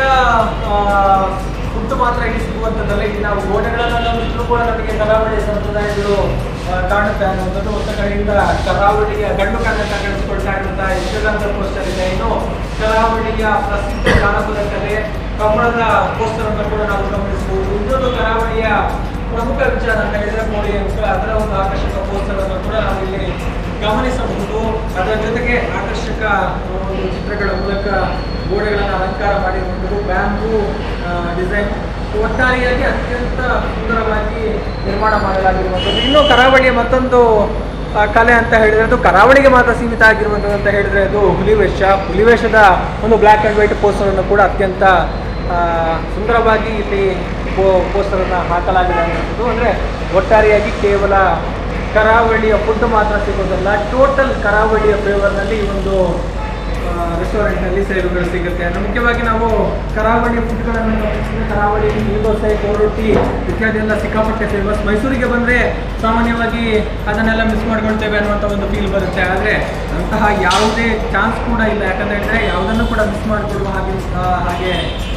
ಫುಡ್ ಮಾತ್ರ ಇಲ್ಲಿ ಸಿಗುವಂಥದ್ದಲ್ಲ ಇಲ್ಲಿ ನಾವು ಗೋಡೆಗಳನ್ನೆಲ್ಲ ಮುಚ್ಚಲು ಕೂಡ ನಮಗೆ ಕರಾವಳಿಯ ಸಂಪ್ರದಾಯಗಳು ಆ, ಕಾಣುತ್ತೆ ಅನ್ನುವಂಥದ್ದು ಒಂದು ಕಡೆಯಿಂದ ಕರಾವಳಿಯ ಗಂಡು ಕನ್ನಡ ಕಾಣಿಸಿಕೊಳ್ತಾ ಇರುವಂತಹ ಯಶೋಗಾಂತ ಪೋಸ್ಟರ್ ಇದೆ ಇನ್ನು ಕರಾವಳಿಯ ಪ್ರಸಿದ್ಧ ಜಾನಪದ ಕಲೆ ಕಮಲದ ಪೋಸ್ಟರ್ ಅನ್ನು ಕೂಡ ನಾವು ಗಮನಿಸಬಹುದು ಇನ್ನೊಂದು ಕರಾವಳಿಯ ಪ್ರಮುಖ ವಿಚಾರ ಅಂತ ಹೇಳಿದ್ರೆ ಮೋಳಿ ಅಂಕ ಅದರ ಒಂದು ಆಕರ್ಷಕ ಪೋಸ್ಟರ್ ಅನ್ನು ಕೂಡ ನಾವು ಇಲ್ಲಿ ಗಮನಿಸಬಹುದು ಅದರ ಜೊತೆಗೆ ಆಕರ್ಷಕ ಒಂದು ಚಿತ್ರಗಳ ಮೂಲಕ ಗೋಡೆಗಳನ್ನು ಅಲಂಕಾರ ಮಾಡಿರುವಂಥದ್ದು ಬ್ಯಾಂಬೂ ಡಿಸೈನ್ ಒಟ್ಟಾರೆಯಾಗಿ ಅತ್ಯಂತ ಸುಂದರವಾಗಿ ನಿರ್ಮಾಣ ಮಾಡಲಾಗಿರುವಂಥದ್ದು ಇನ್ನು ಕರಾವಳಿಯ ಮತ್ತೊಂದು ಆ, ಕಲೆ ಅಂತ ಹೇಳಿದ್ರೆ ಅದು ಕರಾವಳಿಗೆ ಮಾತ್ರ ಸೀಮಿತ ಆಗಿರುವಂಥದ್ದು ಅಂತ ಹೇಳಿದ್ರೆ ಅದು ಹುಲಿವೇಷ ಹುಲಿವೇಷದ ಒಂದು ಬ್ಲ್ಯಾಕ್ ಆ್ಯಂಡ್ ವೈಟ್ ಪೋಸ್ಟರನ್ನು ಕೂಡ ಅತ್ಯಂತ ಆ, ಸುಂದರವಾಗಿ ಇಲ್ಲಿ ಪೋಸ್ಟರನ್ನು ಹಾಕಲಾಗಿದೆ ಅನ್ನುವಂಥದ್ದು ಅಂದರೆ ಒಟ್ಟಾರೆಯಾಗಿ ಕೇವಲ ಕರಾವಳಿಯ ಫುಡ್ ಮಾತ್ರ ಸಿಗೋದಲ್ಲ ಟೋಟಲ್ ಕರಾವಳಿಯ ಫ್ಲೇವರ್ನಲ್ಲಿ ಈ ಒಂದು ರೆಸ್ಟೋರೆಂಟ್ನಲ್ಲಿ ಸೇವೆಗಳು ಸಿಗುತ್ತೆ ಅಂದ್ರೆ ಮುಖ್ಯವಾಗಿ ನಾವು ಕರಾವಳಿ ಫುಡ್ಗಳನ್ನು ಗಮನಿಸಿದ್ರೆ ಕರಾವಳಿಯಲ್ಲಿ ನೀರು ದೋಸೆ ಕೋರೊಟ್ಟಿ ಇತ್ಯಾದಿ ಎಲ್ಲ ಸಿಕ್ಕಾಪಟ್ಟೆ ಫೇಮಸ್ ಮೈಸೂರಿಗೆ ಬಂದರೆ ಸಾಮಾನ್ಯವಾಗಿ ಅದನ್ನೆಲ್ಲ ಮಿಸ್ ಮಾಡ್ಕೊಳ್ತೇವೆ ಅನ್ನುವಂಥ ಒಂದು ಫೀಲ್ ಬರುತ್ತೆ ಆದರೆ ಅಂತಹ ಯಾವುದೇ ಚಾನ್ಸ್ ಕೂಡ ಇಲ್ಲ ಯಾಕಂತ ಹೇಳಿದ್ರೆ ಯಾವುದನ್ನು ಕೂಡ ಮಿಸ್ ಮಾಡಿಕೊಳ್ಳುವ ಹಾಗೆ ಆ, ಹಾಗೆ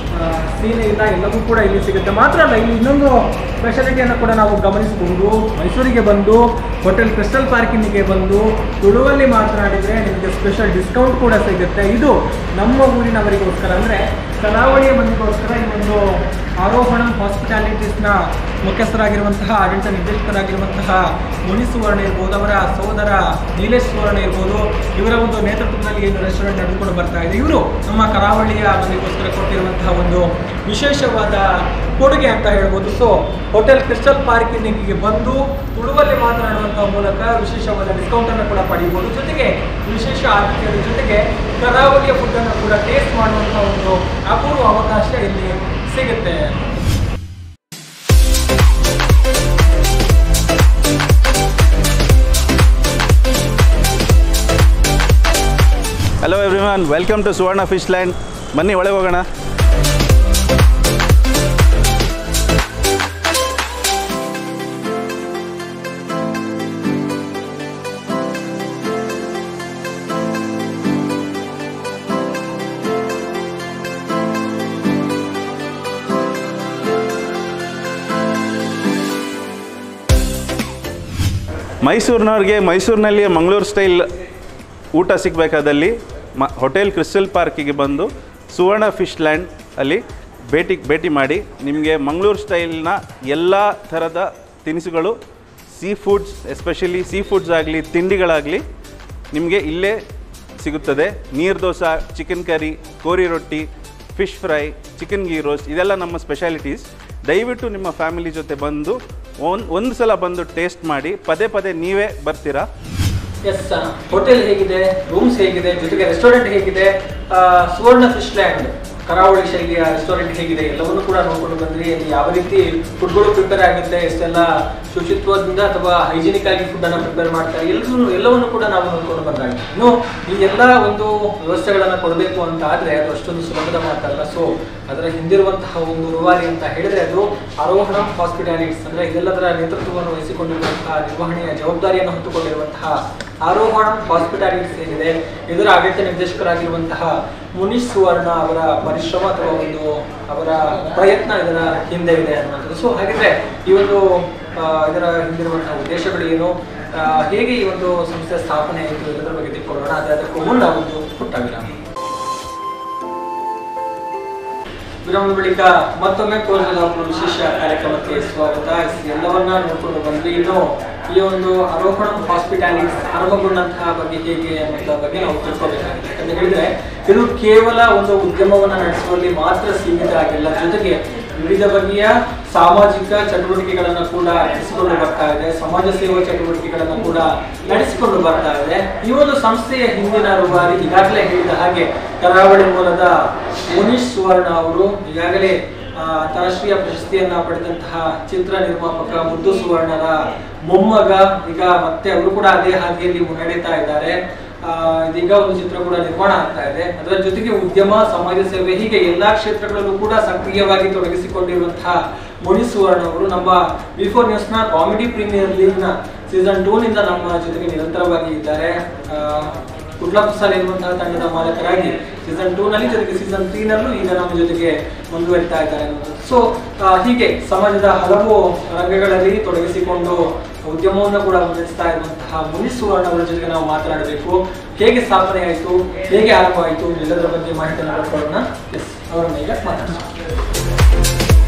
ಸೀನೆ ಇಲ್ಲ ಎಲ್ಲವೂ ಕೂಡ ಇಲ್ಲಿ ಸಿಗುತ್ತೆ ಮಾತ್ರ ಅಲ್ಲ ಇಲ್ಲಿ ಇನ್ನೊಂದು ಸ್ಪೆಷಾಲಿಟಿಯನ್ನು ಕೂಡ ನಾವು ಗಮನಿಸಬಹುದು ಮೈಸೂರಿಗೆ ಬಂದು ಹೋಟೆಲ್ ಕ್ರಿಸ್ಟಲ್ ಪಾರ್ಕಿನಿಗೆ ಬಂದು ತುಳುವಲ್ಲಿ ಮಾತನಾಡಿದರೆ ನಿಮಗೆ ಸ್ಪೆಷಲ್ ಡಿಸ್ಕೌಂಟ್ ಕೂಡ ಸಿಗುತ್ತೆ ಇದು ನಮ್ಮ ಊರಿನವರಿಗೋಸ್ಕರ ಅಂದರೆ ಕರಾವಳಿಯ ಮಂದಿಗೋಸ್ಕರ ಈ ಒಂದು ಆರೋಹಣಂ ಹಾಸ್ಪಿಟಾಲಿಟೀಸ್ನ ಮುಖ್ಯಸ್ಥರಾಗಿರುವಂತಹ ಆಡಳಿತ ನಿರ್ದೇಶಕರಾಗಿರುವಂತಹ ಮುನಿ ಸುವರ್ಣ ಇರ್ಬೋದು ಅವರ ಸೋದರ ನೀಲೇಶ್ ಸುವರ್ಣ ಇರ್ಬೋದು ಇವರ ಒಂದು ನೇತೃತ್ವದಲ್ಲಿ ಏನು ರೆಸ್ಟೋರೆಂಟ್ ನಡೆದುಕೊಂಡು ಬರ್ತಾ ಇದೆ ಇವರು ನಮ್ಮ ಕರಾವಳಿಯ ಮಂದಿಗೋಸ್ಕರ ಕೊಟ್ಟಿರುವಂತಹ ಒಂದು ವಿಶೇಷವಾದ ಕೊಡುಗೆ ಅಂತ ಹೇಳ್ಬೋದು ಸೊ ಹೋಟೆಲ್ ಕ್ರಿಸ್ಟಲ್ ಪಾರ್ಕಿನಿಗೆ ಬಂದು ತುಳುವಲ್ಲಿ ಮಾತನಾಡುವಂತಹ ಮೂಲಕ ವಿಶೇಷವಾದ ಡಿಸ್ಕೌಂಟ್ ಅನ್ನು ಕೂಡ ಪಡೆಯಬಹುದು ಜೊತೆಗೆ ವಿಶೇಷ ಆತಿಥ್ಯದ ಜೊತೆಗೆ ಕರಾವಳಿಯ ಫುಡ್ ಅನ್ನು ಕೂಡ ಟೇಸ್ಟ್ ಮಾಡುವಂತಹ ಒಂದು ಅಪೂರ್ವ ಅವಕಾಶ ಇಲ್ಲಿ ಸಿಗುತ್ತೆ hello everyone welcome to Suvarna Fish Land ಬನ್ನಿ ಒಳಗೆ ಹೋಗೋಣ ಮೈಸೂರಿನವ್ರಿಗೆ ಮೈಸೂರಿನಲ್ಲಿ ಮಂಗಳೂರು ಸ್ಟೈಲ್ ಊಟ ಸಿಗಬೇಕಾದಲ್ಲಿ ಮ ಹೋಟೆಲ್ ಕ್ರಿಸ್ಟಲ್ ಪಾರ್ಕಿಗೆ ಬಂದು ಸುವರ್ಣ ಫಿಶ್ ಲ್ಯಾಂಡ್ ಅಲ್ಲಿ ಭೇಟಿ ಭೇಟಿ ಮಾಡಿ ನಿಮಗೆ ಮಂಗಳೂರು ಸ್ಟೈಲ್ನ ಎಲ್ಲ ಥರದ ತಿನಿಸುಗಳು sea foods especially sea foods ಆಗಲಿ ತಿಂಡಿಗಳಾಗಲಿ ನಿಮಗೆ ಇಲ್ಲೇ ಸಿಗುತ್ತದೆ ನೀರು dosa chicken curry kori rotti fish fry chicken ghee roast ಇದೆಲ್ಲ ನಮ್ಮ ಸ್ಪೆಷಾಲಿಟೀಸ್ ದಯವಿಟ್ಟು ನಿಮ್ಮ ಫ್ಯಾಮಿಲಿ ಜೊತೆ ಬಂದು ಒಂದು ಒಂದು ಸಲ ಬಂದು ಟೇಸ್ಟ್ ಮಾಡಿ ಪದೇ ಪದೇ ನೀವೇ ಬರ್ತೀರಾ ಎಸ್ ಹೋಟೆಲ್ ಹೇಗಿದೆ ರೂಮ್ಸ್ ಹೇಗಿದೆ ಜೊತೆಗೆ ರೆಸ್ಟೋರೆಂಟ್ ಹೇಗಿದೆ ಆ, ಸುವರ್ಣ ಫಿಶ್ ಲ್ಯಾಂಡ್ ಕರಾವಳಿ ಶೈಲಿಯ ರೆಸ್ಟೋರೆಂಟ್ ಹೇಗಿದೆ ಎಲ್ಲವನ್ನು ಕೂಡ ನೋಡ್ಕೊಂಡು ಬಂದ್ರಿ ಅಲ್ಲಿ ಯಾವ ರೀತಿ ಫುಡ್ಗಳು ಪ್ರಿಪೇರ್ ಆಗುತ್ತೆ ಎಷ್ಟೆಲ್ಲ ಶುಚಿತ್ವದಿಂದ ಅಥವಾ ಹೈಜಿನಿಕ್ ಆಗಿ ಫುಡ್ ಅನ್ನ ಪ್ರಿಪೇರ್ ಮಾಡ್ತಾರೆ ಎಲ್ಲರೂ ಎಲ್ಲವನ್ನು ಕೂಡ ನಾವು ನೋಡ್ಕೊಂಡು ಬಂದಾಗಿದೆ ಇನ್ನು ಈ ಎಲ್ಲ ಒಂದು ವ್ಯವಸ್ಥೆಗಳನ್ನ ಕೊಡಬೇಕು ಅಂತ ಆದ್ರೆ ಅದು ಅಷ್ಟೊಂದು ಸುಲಭದ ಮಾತಲ್ಲ ಸೊ ಅದರ ಹಿಂದಿರುವಂತಹ ಒಂದು ರೂವಾರಿ ಅಂತ ಹೇಳಿದ್ರೆ ಅದು ಆರೋಹಣ ಹಾಸ್ಪಿಟಾಲಿಟೀಸ್ ಅಂದ್ರೆ ಇದೆಲ್ಲದರ ನೇತೃತ್ವವನ್ನು ವಹಿಸಿಕೊಂಡಿರುವಂತಹ ನಿರ್ವಹಣೆಯ ಜವಾಬ್ದಾರಿಯನ್ನು ಹೊತ್ತುಕೊಂಡಿರುವಂತಹ ಆರೋಹಣ ಹಾಸ್ಪಿಟಾಲಿಟೀಸ್ ಏನಿದೆ ಇದರ ಆಡಳಿತ ನಿರ್ದೇಶಕರಾಗಿರುವಂತಹ ಮುನೀಶ್ ಸುವರ್ಣ ಅವರ ಪರಿಶ್ರಮ ಅಥವಾ ಒಂದು ಅವರ ಪ್ರಯತ್ನ ಇದರ ಹಿಂದೆ ಇದೆ ಅನ್ನುವಂಥದ್ದು ಸೊ ಹಾಗಿದ್ರೆ ಈ ಒಂದು ಆ, ಇದರ ಹಿಂದಿರುವಂತಹ ಉದ್ದೇಶಗಳು ಏನು ಆ, ಹೇಗೆ ಈ ಒಂದು ಸಂಸ್ಥೆ ಸ್ಥಾಪನೆ ಆಯಿತು ಇದರ ಬಗ್ಗೆ ತಿಳ್ಕೊಳ್ಳೋಣ ಆದರೆ ಅದಕ್ಕೂ ಮುನ್ನ ಒಂದು ಪುಟ್ಟ ವಿರಾಮ ವಿರಾಮದ ಬಳಿಕ ಮತ್ತೊಮ್ಮೆ ಕೋರ್ಸಲ್ ಹಬ್ಬ ವಿಶೇಷ ಕಾರ್ಯಕ್ರಮಕ್ಕೆ ಸ್ವಾಗತ ಎಲ್ಲವನ್ನ ನೋಡ್ಕೊಂಡು ಬಂದ್ವಿ ಇನ್ನು ಈ ಒಂದು ಆರೋಪಣ ಹಾಸ್ಪಿಟಾಲಿಟಿ ಆರಂಭಗೊಂಡಂತಹ ಬಗ್ಗೆ ಹೇಗೆ ಅನ್ನೋದ್ರ ಬಗ್ಗೆ ನಾವು ತಿಳ್ಕೊಬೇಕಾಗಿದೆ ಅಂತ ಹೇಳಿದ್ರೆ ಇದು ಕೇವಲ ಒಂದು ಉದ್ಯಮವನ್ನ ನಡೆಸುವಲ್ಲಿ ಮಾತ್ರ ಸೀಮಿತ ಆಗಿಲ್ಲ ಜೊತೆಗೆ ವಿವಿಧ ಬಗೆಯ ಸಾಮಾಜಿಕ ಚಟುವಟಿಕೆಗಳನ್ನ ಕೂಡ ನಡೆಸಿಕೊಂಡು ಬರ್ತಾ ಇದೆ ಸಮಾಜ ಸೇವಾ ಚಟುವಟಿಕೆಗಳನ್ನ ಕೂಡ ನಡೆಸಿಕೊಂಡು ಬರ್ತಾ ಇದೆ ಈ ಒಂದು ಸಂಸ್ಥೆಯ ಹಿಂದಿನ ರೂವಾರಿ ಈಗಾಗಲೇ ಹೇಳಿದ ಹಾಗೆ ಕರಾವಳಿ ಮೂಲದ ಮುನೀಶ್ ಸುವರ್ಣ ಅವರು ಈಗಾಗಲೇ ಆ, ಅಂತಾರಾಷ್ಟ್ರೀಯ ಪ್ರಶಸ್ತಿಯನ್ನ ಪಡೆದಂತಹ ಚಿತ್ರ ನಿರ್ಮಾಪಕ ಮುದ್ದು ಸುವರ್ಣರ ಮೊಮ್ಮಗ ಈಗ ಮತ್ತೆ ಅವರು ಕೂಡ ಅದೇ ಹಾದಿಯಲ್ಲಿ ಮುನ್ನಡೀತಾ ಇದ್ದಾರೆ ಆ, ಇದೀಗ ಒಂದು ಚಿತ್ರ ಕೂಡ ನಿರ್ಮಾಣ ಆಗ್ತಾ ಇದೆ ಅದರ ಜೊತೆಗೆ ಉದ್ಯಮ ಸಮಾಜ ಸೇವೆ ಹೀಗೆ ಎಲ್ಲಾ ಕ್ಷೇತ್ರಗಳಲ್ಲೂ ಕೂಡ ಸಕ್ರಿಯವಾಗಿ ತೊಡಗಿಸಿಕೊಂಡಿರುವಂತಹ ಮುನಿ ಸುವರ್ಣ ಅವರು ನಮ್ಮ ಬಿಫೋರ್ ನ್ಯೂಸ್ ನ ಕಾಮಿಡಿ ಪ್ರೀಮಿಯರ್ ಲೀಗ್ ನ ಸೀಸನ್ ಟೂ ನಿಂದ ನಮ್ಮ ಜೊತೆಗೆ ನಿರಂತರವಾಗಿ ಇದ್ದಾರೆ ಆ, ಕುಡ್ಲ ಕುಸಾಲ್ ಎನ್ನುವಂತಹ ತಂಡದ ಮಾಲಕರಾಗಿ ಸೀಸನ್ ಟೂ ನಲ್ಲಿ ಜೊತೆಗೆ ಸೀಸನ್ ತ್ರೀ ನಲ್ಲೂ ಈಗ ನಮ್ಮ ಜೊತೆಗೆ ಮುಂದುವರಿತಾ ಇದ್ದಾರೆ ಸೊ ಹೀಗೆ ಸಮಾಜದ ಹಲವು ರಂಗಗಳಲ್ಲಿ ತೊಡಗಿಸಿಕೊಂಡು ಉದ್ಯಮವನ್ನು ಕೂಡ ಮುನ್ನಡೆಸ್ತಾ ಇರುವಂತಹ ಮುನಿ ಸುವರ್ಣ ಅವರ ಜೊತೆಗೆ ನಾವು ಮಾತನಾಡಬೇಕು ಹೇಗೆ ಸ್ಥಾಪನೆ ಆಯಿತು ಹೇಗೆ ಆರಂಭ ಆಯಿತು ಎಲ್ಲದರ ಬಗ್ಗೆ ಮಾಹಿತಿಯನ್ನು ಪಡ್ಕೊಳ್ಳೋಣ ಎಸ್ ಅವರನ್ನ ಈಗ ಮಾತಾಡ್ತೀನಿ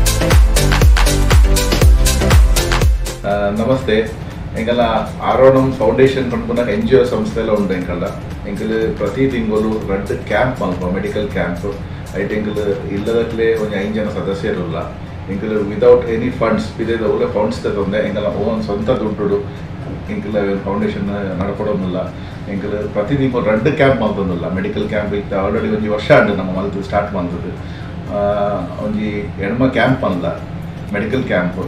ಆ, ನಮಸ್ತೆ ಎಂಕಲ್ಲ ಆರೋಣಂ ಫೌಂಡೇಶನ್ ಪಂಪುನ ಎನ್ ಜಿ ಒ ಸಂಸ್ಥೆಲ್ಲ ಉಂಡು ಎಂಕಲ್ಲ ಎಂಕಲ್ ಪ್ರತಿ ತಿಂಗಳು ರಡ್ಡ್ ಕ್ಯಾಂಪ್ ಮಲ್ಪ ಮೆಡಿಕಲ್ ಕ್ಯಾಂಪ್ ಐಟ್ ಎಂಕಲ್ ಇಲ್ಲದಕ್ಲೆ ಒಂದು ಐದು ಜನ ಸದಸ್ಯರುಲ್ಲ ಎಂಕಲ್ ವಿದೌಟ್ ಎನಿ ಫಂಡ್ಸ್ ಇದೇದ ಊರ ಫಂಡ್ಸ್ ತಂದೆ ಎಂಕಲ್ಲ ಓನ್ ಸ್ವಂತ ದುಡ್ಡು ಎಂಕಲ್ ಫೌಂಡೇಶನ್ ನಡ್ಕೊಡೋದಿಲ್ಲ ಎಂಕಲ್ ಪ್ರತಿ ತಿಂಗಳು ರಡ್ಡ್ ಕ್ಯಾಂಪ್ ಮಲ್ತೊಂದಿಲ್ಲ ಮೆಡಿಕಲ್ ಕ್ಯಾಂಪ್ ಇತ್ತು ಆಲ್ರೆಡಿ ಒಂದು ವರ್ಷ ಉಂಡು ನಮ್ಮ ಮಲ್ತು ಸ್ಟಾರ್ಟ್ ಮಾಡ್ತದೆ ಒಂಜಿ ಎಣ್ಮ ಕ್ಯಾಂಪ್ ಅಂದ ಮೆಡಿಕಲ್ ಕ್ಯಾಂಪ್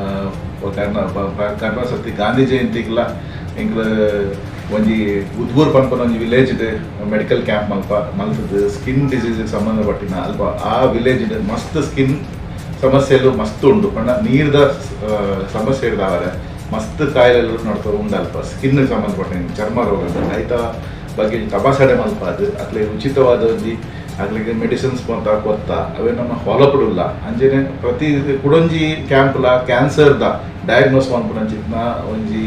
ಕಾರಣ ಕಾರಣ ಸತಿ ಗಾಂಧಿ ಜಯಂತಿಗೆಲ್ಲ ಎಂಕ್ಲ ಒಂಜಿ ಉದ್ಗೂರ್ ಪನ್ಪನ ಒಂಜಿ ವಿಲೇಜ್ ಮೆಡಿಕಲ್ ಕ್ಯಾಂಪ್ ಮಲ್ಪ ಮಲ್ತದ್ದು ಸ್ಕಿನ್ ಡಿಸೀಸ್ಗೆ ಸಂಬಂಧಪಟ್ಟಿನ ಅಲ್ಪ ಆ ವಿಲೇಜ್ ಮಸ್ತ್ ಸ್ಕಿನ್ ಸಮಸ್ಯೆಲು ಮಸ್ತ್ ಉಂಡು ಪಂಡ ನೀರ್ದ ಆ, ಸಮಸ್ಯೆ ಇರ್ದಾವರೆ ಮಸ್ತ್ ಕಾಯಿಲೆಗಳು ನೋಡ್ತಾ ಉಂಡಲ್ಪ ಸ್ಕಿನ್ ಸಂಬಂಧಪಟ್ಟ ಚರ್ಮ ರೋಗ ಐತ ಬಗ್ಗೆ ತಪಾಸಣೆ ಮಲ್ಪ ಅದು ಅತ್ಲೆ ಉಚಿತವಾದ ಒಂಜಿ ಆಗ್ಲಿಗೆ ಮೆಡಿಸಿನ್ಸ್ ಬಂತ ಕೊತ್ತ ಅವೇ ನಮ್ಮ ಫಾಲೋಅಪ್ ಇಲ್ಲ ಅಂಜನೆ ಪ್ರತಿ ಕುಡೊಂಜಿ ಕ್ಯಾಂಪ್ಲ ಕ್ಯಾನ್ಸರ್ದ ಡಯಾಗ್ನೋಸ್ ಮನ್ಪುನಂಚಿತ್ನ ಒಂಜಿ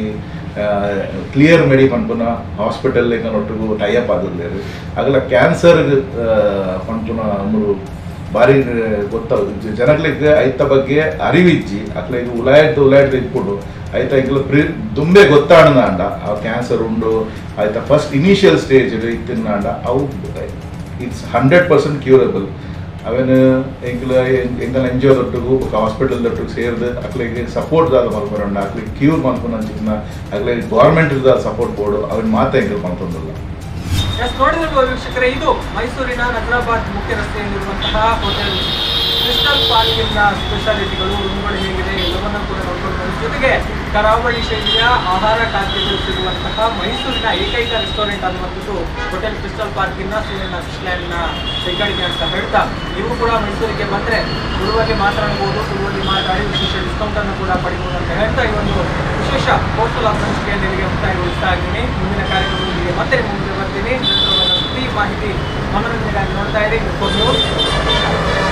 ಕ್ಲಿಯರ್ ಮೆಡಿ ಪನ್ಪುನ ಹಾಸ್ಪಿಟಲ್ ಒಟ್ಟಿಗೂ ಟೈಅಪ್ ಆದಿರ್ಲೇರು ಆಗಲ ಕ್ಯಾನ್ಸರ್ ಪನ್ಪುನ ಮೂರು ಬಾರಿ ಗೊತ್ತಾಗುದು ಜನಗಳಿಗೆ ಐತ ಬಗ್ಗೆ ಅರಿವಿಜ್ಜಿ ಅಕ್ಲಿಗೆ ಉಲಾಯ್ದು ಉಲಾಯ್ದು ಇಟ್ಕೊಂಡು ಐತ ಇಂಗ್ಲ ಪ್ರಿ ದುಂಬೆ ಗೊತ್ತಾಣಂದ ಆ ಕ್ಯಾನ್ಸರ್ ಉಂಡು ಆಯ್ತಾ ಫಸ್ಟ್ ಇನಿಷಿಯಲ್ ಸ್ಟೇಜ್ ಇತ್ತಿನಾಂಡ ಅವು ಇಟ್ಸ್ ಹಂಡ್ರೆಡ್ ಪರ್ಸೆಂಟ್ ಕ್ಯೂರಬಲ್ ಅವೇನು ಎಂಕ್ಲ ಎಂಕಲ್ ಎನ್ ಜಿ ಒಟ್ಟುಗು ಹಾಸ್ಪಿಟಲ್ ಒಟ್ಟಿಗೆ ಸೇರಿದು ಅಕ್ಲಿಗೆ ಸಪೋರ್ಟ್ ದಾದ ಮಲ್ಪರಂಡ ಅಕ್ಲಿಗೆ ಕ್ಯೂರ್ ಮಲ್ಪನ ಅಕ್ಲಿಗೆ ಗೌರ್ಮೆಂಟ್ ಸಪೋರ್ಟ್ ಬೋರ್ಡು ಅವನ್ ಮಾತ ಎಂಕಲ್ ಮಲ್ಪೊಂದಿಲ್ಲ ಎಸ್ ನೋಡಿದ್ರು ವೀಕ್ಷಕರೇ ಇದು ಮೈಸೂರಿನ ನಗರಾಬಾದ್ ಮುಖ್ಯ ರಸ್ತೆಯಲ್ಲಿರುವಂತಹ ಹೋಟೆಲ್ ಕ್ರಿಸ್ಟಲ್ ಪಾರ್ಕಿನ ಸ್ಪೆಷಾಲಿಟಿಗಳು ರೂಮ್ಗಳು ಹೇಗಿದೆ ಎಲ್ಲವನ್ನೂ ಕೂಡ ನೋಡ್ಕೊಂಡು ಬಂದ್ವಿ. ಜೊತೆಗೆ ಕರಾವಳಿ ಶೈಲಿಯ ಆಹಾರ ಖಾದ್ಯಗಳು ಸಿಗುವಂತಹ ಮೈಸೂರಿನ ಏಕೈಕ ರೆಸ್ಟೋರೆಂಟ್ ಅನ್ನುವಂಥದ್ದು ಹೋಟೆಲ್ ಕ್ರಿಸ್ಟಲ್ ಪಾರ್ಕಿನ ಸುವರ್ಣ ಫಿಶ್ಲ್ಯಾಂಡ್ನ ಕೈಗಾರಿಕೆ ಅಂತ ಹೇಳ್ತಾ ನೀವು ಕೂಡ ಮೈಸೂರಿಗೆ ಬಂದರೆ ಸುಳುವಲ್ಲಿ ಮಾತನಾಡಬಹುದು ಸುಳುವಲ್ಲಿ ಮಾತಾಡಿ ವಿಶೇಷ ಡಿಸ್ಕೌಂಟ್ ಅನ್ನು ಕೂಡ ಪಡಿಬಹುದು ಅಂತ ಹೇಳ್ತಾ ಈ ಒಂದು ವಿಶೇಷ ಕೋರ್ಸಲ್ ಆಫ್ ಸಂಚಿಕೆಯನ್ನು ಇಲ್ಲಿಗೆ ಮುಕ್ತಾಯಗೊಳಿಸ್ತಾ ಇದ್ದೀನಿ ಮುಂದಿನ ಕಾರ್ಯಕ್ರಮದೊಂದಿಗೆ ಮತ್ತೆ ನಿಮ್ಮ ಮುಂದೆ ಬರ್ತೀನಿ ನಂತರ ಒಂದು ಸುದ್ದಿ ಮಾಹಿತಿ ಮನೋರಂಜನೆಗಾಗಿ ನೋಡ್ತಾ ಇರಿ ನ್ಯೂಸ್